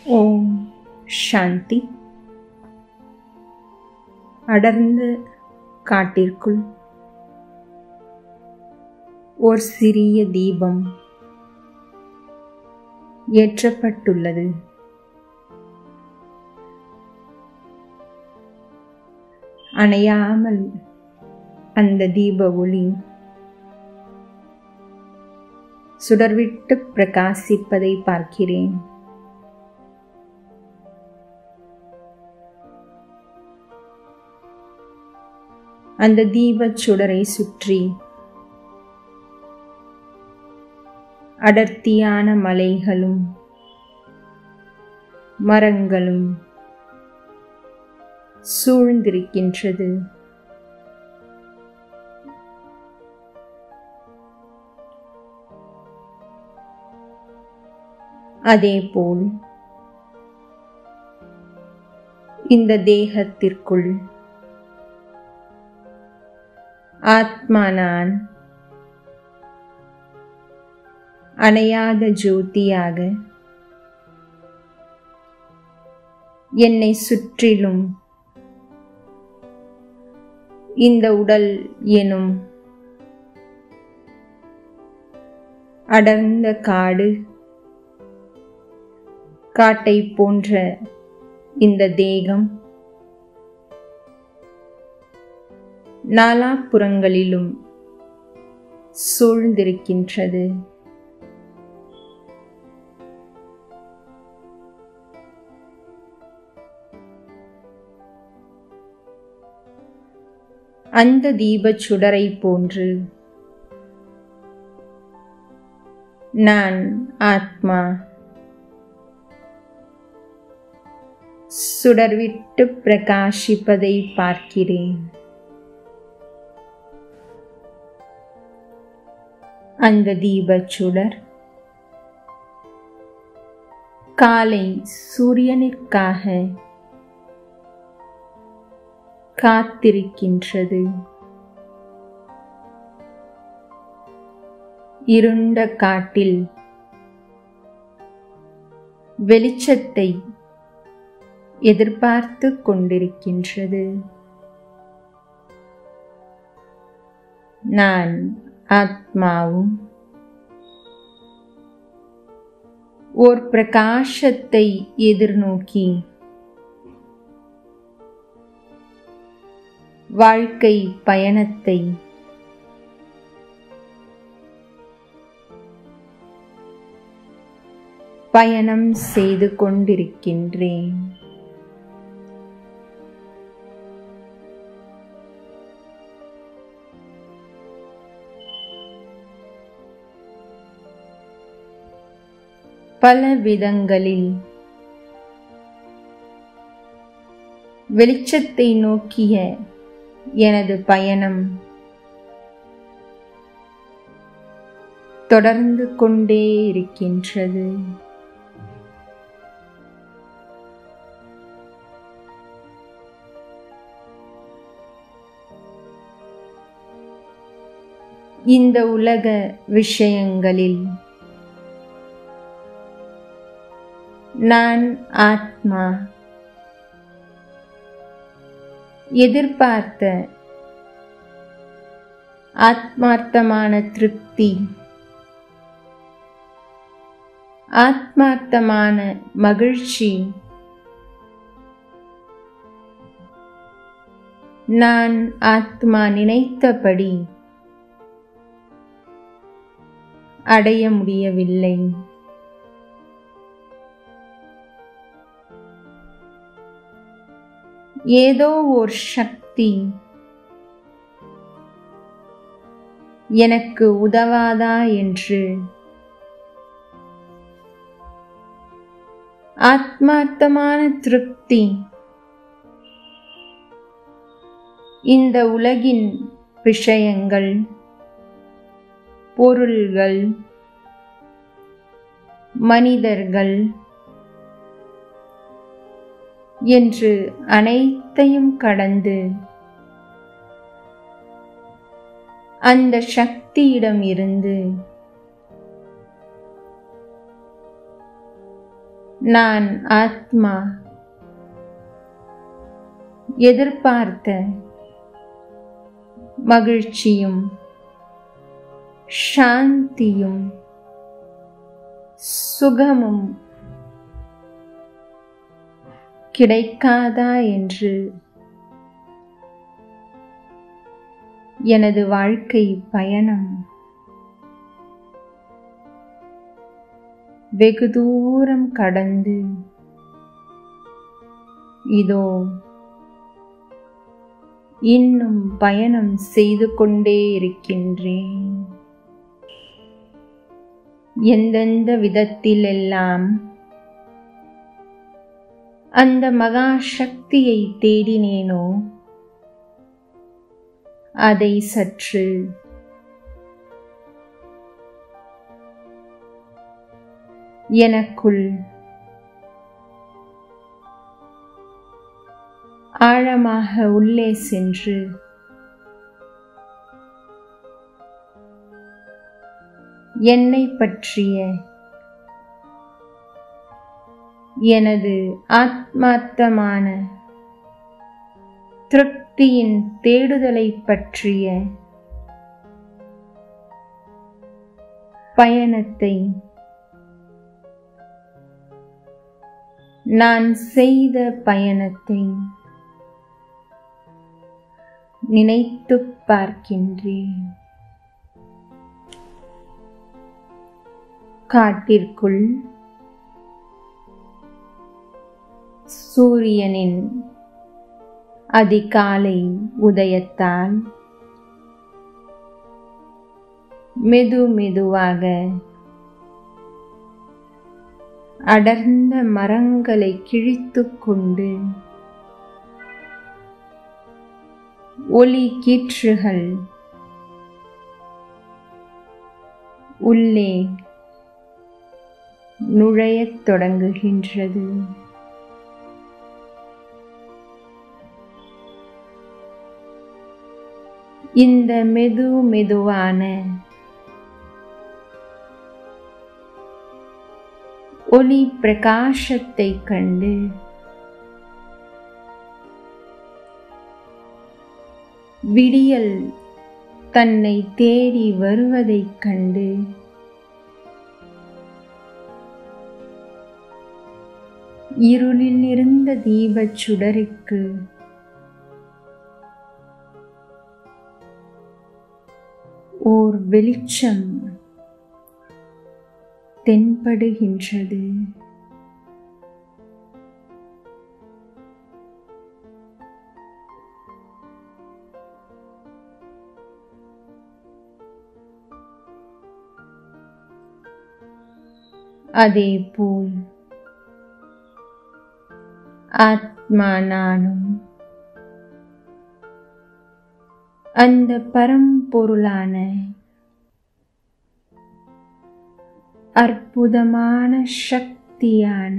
ஓம் சாந்தி அடர்ந்த காட்டிற்குள் ஓர் சிறிய தீபம் ஏற்றப்பட்டுள்ளது அணையாமல் அந்த தீப ஒளி சுடர்விட்டு பிரகாசிப்பதை பார்க்கிறேன் அந்த தீபச் சுடரை சுற்றி அடர்த்தியான மலைகளும் மரங்களும் சூழ்ந்திருக்கின்றது அதேபோல் இந்த தேகத்திற்குள் ஆத்மா நான் அணையாத ஜோதியாக என்னை சுற்றிலும் இந்த உடல் எனும் அடர்ந்த காடு காட்டை போன்ற இந்த தேகம் நாலாப்புறங்களிலும் சூழ்ந்திருக்கின்றது அந்த தீபச் சுடரை போன்று நான் ஆத்மா சுடர்விட்டு பிரகாசிப்பதை பார்க்கிறேன் அந்த தீபச் சுடர் காலை சூரியனிற்காக காத்திருக்கின்றது இருண்ட காட்டில் வெளிச்சத்தை எதிர்பார்த்து கொண்டிருக்கின்றது நான் ஆத்மாவும் ஓர் பிரகாசத்தை எதிர்நோக்கி வாழ்க்கை பயணத்தை பயணம் செய்து கொண்டிருக்கின்றேன் பல விதங்களில் வெளிச்சத்தை நோக்கிய எனது பயணம் தொடர்ந்து கொண்டே இருக்கின்றது இந்த உலக விஷயங்களில் நான் ஆத்மா எதிர்பார்த்த ஆத்மார்த்தமான திருப்தி ஆத்மார்த்தமான மகிழ்ச்சி நான் ஆத்மா நினைத்தபடி அடைய முடியவில்லை ஏதோ ஓர் சக்தி எனக்கு உதவாதா என்று ஆத்மார்த்தமான திருப்தி இந்த உலகின் விஷயங்கள் பொருள்கள் மனிதர்கள் என்று அனைத்தையும் கடந்து அந்த சக்தியிடம் இருந்து நான் ஆத்மா எதிர்பார்த்த மகிழ்ச்சியும் சாந்தியும் சுகமும் கிடைக்காதா என்று எனது வாழ்க்கை பயணம் வெகு தூரம் கடந்து இதோ இன்னும் பயணம் செய்து கொண்டே இருக்கின்றேன் எந்தெந்த விதத்திலெல்லாம் அந்த மகா சக்தியை தேடினேனோ அதை சற்று எனக்குள் ஆழமாக உள்ளே சென்று என்னை பற்றிய எனது ஆத்மார்த்தமான திருப்தியின் தேடுதலை பற்றிய பயணத்தை நான் செய்த பயணத்தை நினைத்துப் பார்க்கின்றேன் காட்டிற்குள் சூரியனின் அதிகாலை உதயத்தால் மெது மெதுவாக அடர்ந்த மரங்களை கிழித்துக் கொண்டு ஒலி கீற்றுகள் உள்ளே நுழையத் தொடங்குகின்றது இந்த மெது மெதுவான ஒளி பிரகாசத்தை கண்டு விடியல் தன்னை தேடி வருவதைக் கண்டு இருளில் இருந்த தீபச் சுடருக்கு ஓர் வெளிச்சம் தென்படுகின்றது அதேபோல் ஆத்மா நானும் அந்த பரம்பொருளான அற்புதமான சக்தியான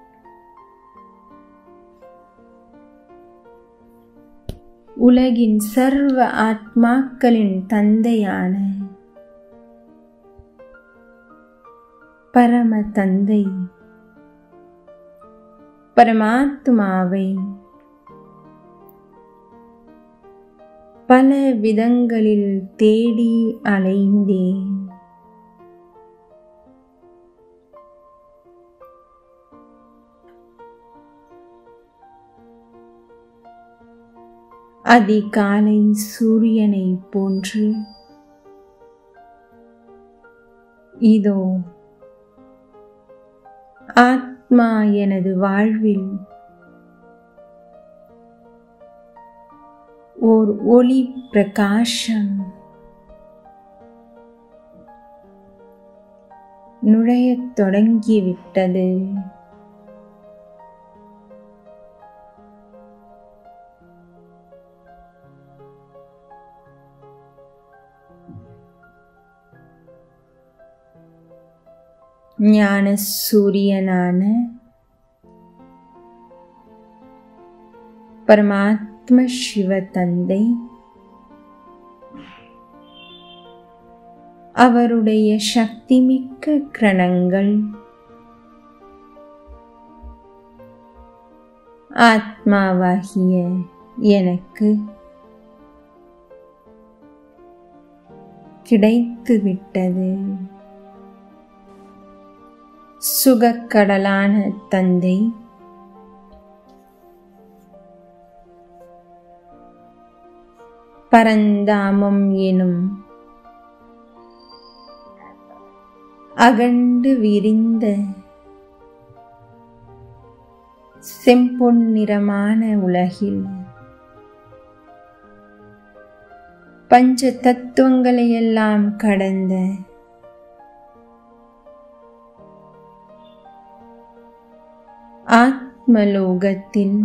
உலகின் சர்வ ஆத்மாக்களின் தந்தையான பரம தந்தை பரமாத்மாவை பல விதங்களில் தேடி அலைந்தேன் அதிகாலை சூரியனை போன்று இதோ ஆத்மா எனது வாழ்வில் ஓர் ஒளி பிரகாசம் நுழையத் தொடங்கிவிட்டது ஞான சூரியனான பரமாத்ம சிவ தந்தை அவருடைய சக்திமிக்க கிரணங்கள் ஆத்மாவாகிய எனக்கு கிடைத்துவிட்டது சுகக்கடலான தந்தை பரந்தாமம் எனும் அகண்டு விரிந்த செம்பொன்னிறமான உலகில் பஞ்ச தத்துவங்களையெல்லாம் கடந்த ஆத்மலோகத்தில்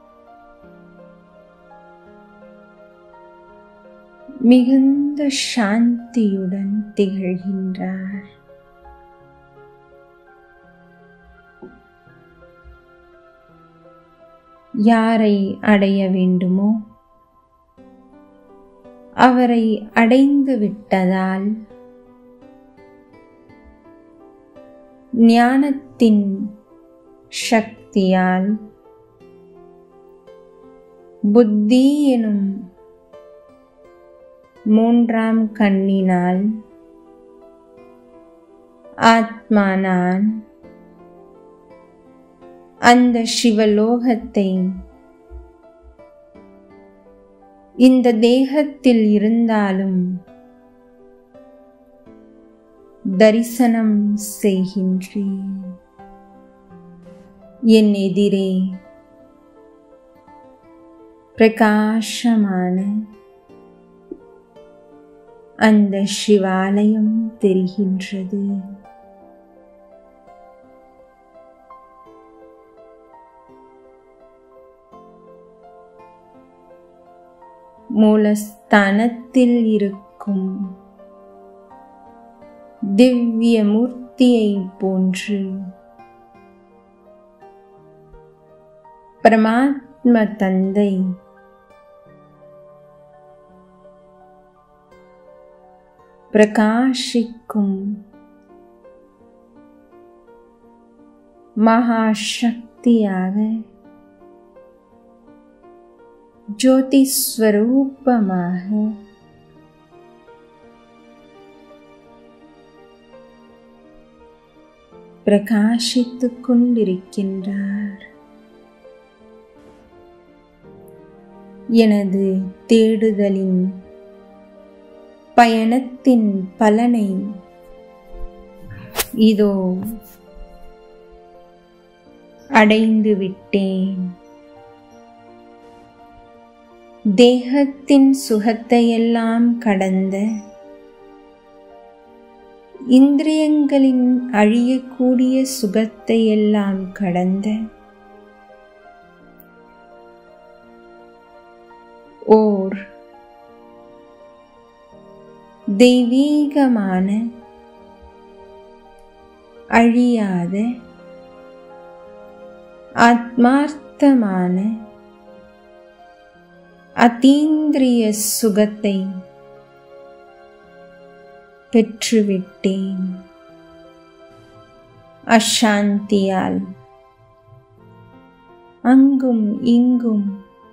மிகுந்த சாந்தியுடன் திகழ்கின்றார் யாரை அடைய வேண்டுமோ அவரை அடைந்து விட்டதால் ஞானத்தின் சக்தியால் புத்தி எனும் மூன்றாம் கண்ணினால் ஆத்மா நான் அந்த சிவலோகத்தை இந்த தேகத்தில் இருந்தாலும் தரிசனம் செய்கின்றேன் என் எதிரே பிரகாசமான அந்த சிவாலயம் தெரிகின்றது மூலஸ்தானத்தில் இருக்கும் திவ்ய மூர்த்தியை போன்று பரமாத்ம தந்தை பிரகாஷிக்கும் மகாசக்தியாக ஜோதி ஸ்வரூபமாக பிரகாசித்துக் கொண்டிருக்கின்றார் எனது தேடுதலின் பயணத்தின் பலனை இதோ அடைந்து விட்டேன் தேகத்தின் சுகத்தையெல்லாம் கடந்த இந்திரியங்களின் அழியக்கூடிய சுகத்தையெல்லாம் கடந்த ஓர் தெய்வீகமான அழியாத ஆத்மார்த்தமான அதீந்திரிய சுகத்தை பெற்றுவிட்டேன் அசாந்தியால் அங்கும் இங்கும்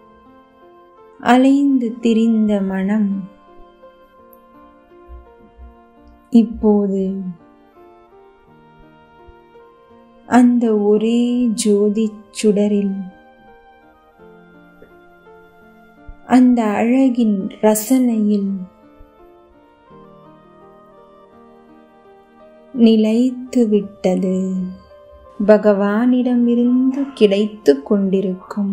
அலைந்து திரிந்த மனம் இப்போது அந்த ஒரே ஜோதி சுடரில் அந்த அழகின் ரசனையில் நிலைத்து விட்டது பகவானிடமிருந்து கிடைத்து கொண்டிருக்கும்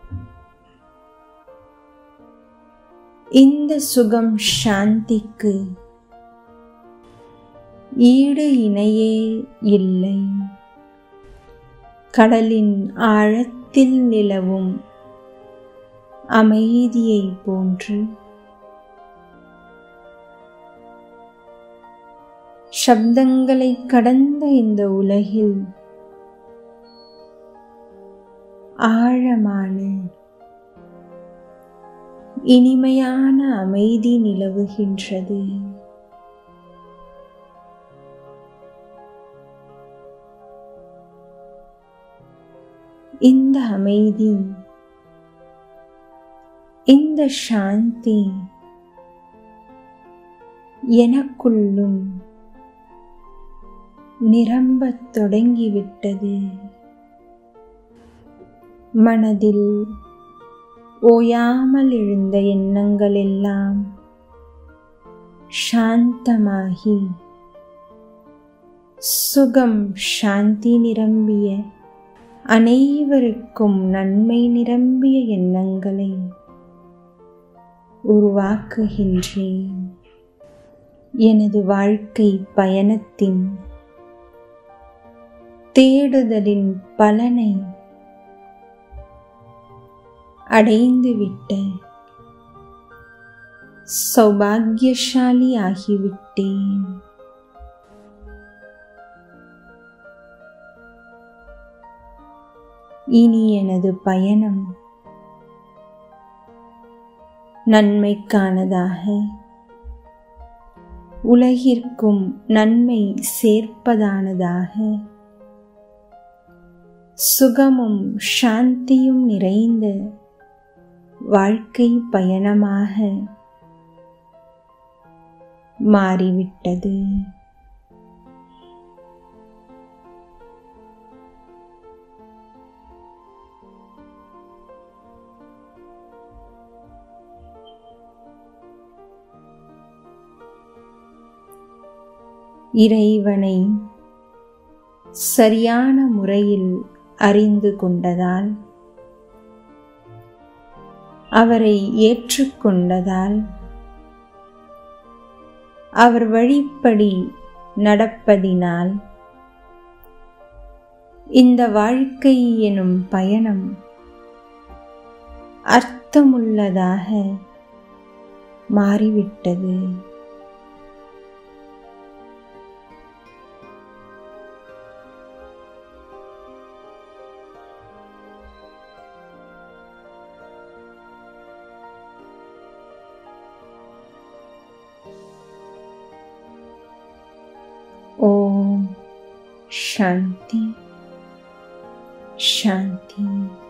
இந்த சுகம் சாந்திக்கு ஈடு இணையே இல்லை கடலின் ஆழத்தில் நிலவும் அமைதியை போன்று சப்தங்களை கடந்த இந்த உலகில் ஆழமான இனிமையான அமைதி நிலவுகின்றது இந்த அமைதி இந்த சாந்தி எனக்குள்ளும் நிரம்பத் தொடங்கிவிட்டது மனதில் ஓயாமல் எழுந்த எண்ணங்கள் எல்லாம் சாந்தமாகி சுகம் சாந்தி நிரம்பிய அனைவருக்கும் நன்மை நிரம்பிய எண்ணங்களை உருவாக்குகின்றேன் எனது வாழ்க்கை பயணத்தின் தேடுதலின் பலனை அடைந்துவிட்ட சௌபாகியசாலி ஆகிவிட்டேன் இனி எனது பயணம் நன்மைக்கானதாக உலகிற்கும் நன்மை சேர்ப்பதானதாக சுகமும் சாந்தியும் நிறைந்த வாழ்க்கை பயணமாக மாறிவிட்டது இறைவனை சரியான முறையில் அறிந்து கொண்டதால் அவரை ஏற்றுக்கொண்டதால் அவர் வழிப்படி நடப்பதினால் இந்த வாழ்க்கை எனும் பயணம் அர்த்தமுள்ளதாக மாறிவிட்டது ओम शांति शांति